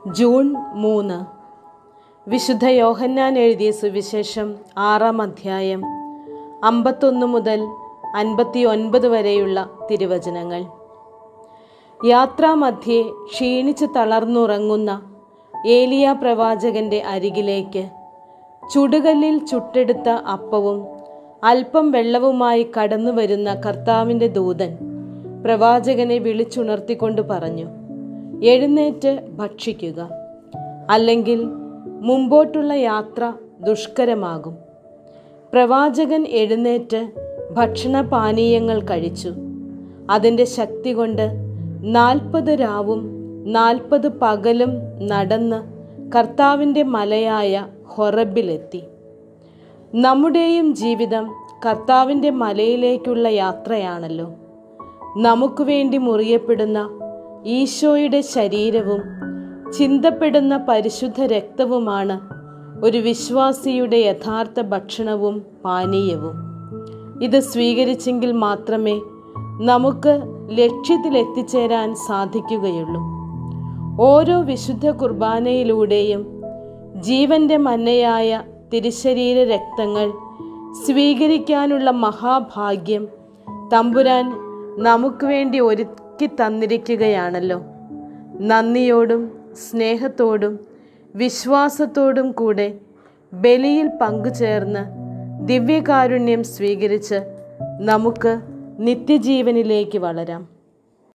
June മൂന്ന് വിശുദ്ധ യോഹന്നാൻ എഴുതിയ സുവിശേഷം ആറാം അധ്യായം അമ്പത്തൊന്ന് മുതൽ അൻപത്തി ഒൻപത് വരെയുള്ള തിരുവചനങ്ങൾ യാത്രാമധ്യേ ക്ഷീണിച്ച് തളർന്നുറങ്ങുന്ന ഏലിയ പ്രവാചകന്റെ അരികിലേക്ക് ചുടുകല്ലിൽ ചുട്ടെടുത്ത അപ്പവും അല്പം വെള്ളവുമായി കടന്നു വരുന്ന കർത്താവിൻ്റെ ദൂതൻ പ്രവാചകനെ വിളിച്ചുണർത്തിക്കൊണ്ട് പറഞ്ഞു എഴുന്നേറ്റ് ഭക്ഷിക്കുക അല്ലെങ്കിൽ മുമ്പോട്ടുള്ള യാത്ര ദുഷ്കരമാകും പ്രവാചകൻ എഴുന്നേറ്റ് ഭക്ഷണപാനീയങ്ങൾ കഴിച്ചു അതിൻ്റെ ശക്തി കൊണ്ട് നാൽപ്പത് രാവും നാൽപ്പത് പകലും നടന്ന് കർത്താവിൻ്റെ മലയായ ഹൊറബിലെത്തി നമ്മുടെയും ജീവിതം കർത്താവിൻ്റെ മലയിലേക്കുള്ള യാത്രയാണല്ലോ നമുക്ക് വേണ്ടി മുറിയപ്പെടുന്ന ഈശോയുടെ ശരീരവും ചിന്തപ്പെടുന്ന പരിശുദ്ധ രക്തവുമാണ് ഒരു വിശ്വാസിയുടെ യഥാർത്ഥ ഭക്ഷണവും പാനീയവും ഇത് സ്വീകരിച്ചെങ്കിൽ മാത്രമേ നമുക്ക് ലക്ഷ്യത്തിലെത്തിച്ചേരാൻ സാധിക്കുകയുള്ളൂ ഓരോ വിശുദ്ധ കുർബാനയിലൂടെയും ജീവന്റെ മന്നയായ തിരുശരീര രക്തങ്ങൾ സ്വീകരിക്കാനുള്ള മഹാഭാഗ്യം തമ്പുരാൻ നമുക്ക് വേണ്ടി ഒരുക്കി തന്നിരിക്കുകയാണല്ലോ നന്ദിയോടും സ്നേഹത്തോടും വിശ്വാസത്തോടും കൂടെ ബലിയിൽ പങ്കുചേർന്ന് ദിവ്യകാരുണ്യം സ്വീകരിച്ച് നമുക്ക് നിത്യജീവനിലേക്ക് വളരാം